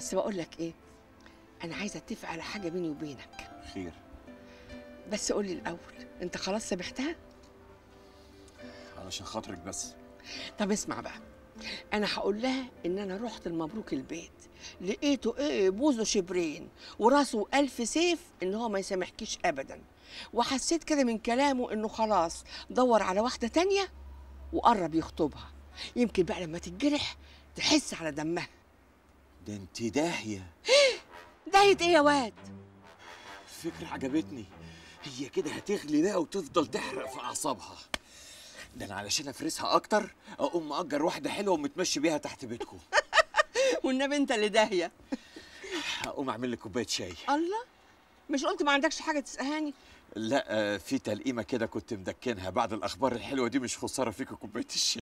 بس بقول لك ايه انا عايزه اتفق على حاجه بيني وبينك خير بس قول لي الاول انت خلاص سامحتها علشان خاطرك بس طب اسمع بقى انا هقول لها ان انا رحت المبروك البيت لقيته ايه بوزه شبرين وراسه الف سيف ان هو ما يسامحكيش ابدا وحسيت كده من كلامه انه خلاص دور على واحده تانية وقرب يخطبها يمكن بقى لما تتجرح تحس على دمها ده انت داهيه دايت ايه يا واد الفكره عجبتني هي كده هتغلي بقى وتفضل تحرق في اعصابها ده انا علشان افرسها اكتر اقوم مأجر واحده حلوه ومتمشي بيها تحت بيتكم والنبي انت اللي داهيه هقوم اعمل لك كوبايه شاي الله مش قلت ما عندكش حاجه تسقهاني لا آه، في تلقيمه كده كنت مدكنها بعد الاخبار الحلوه دي مش خساره فيك كوبايه الشاي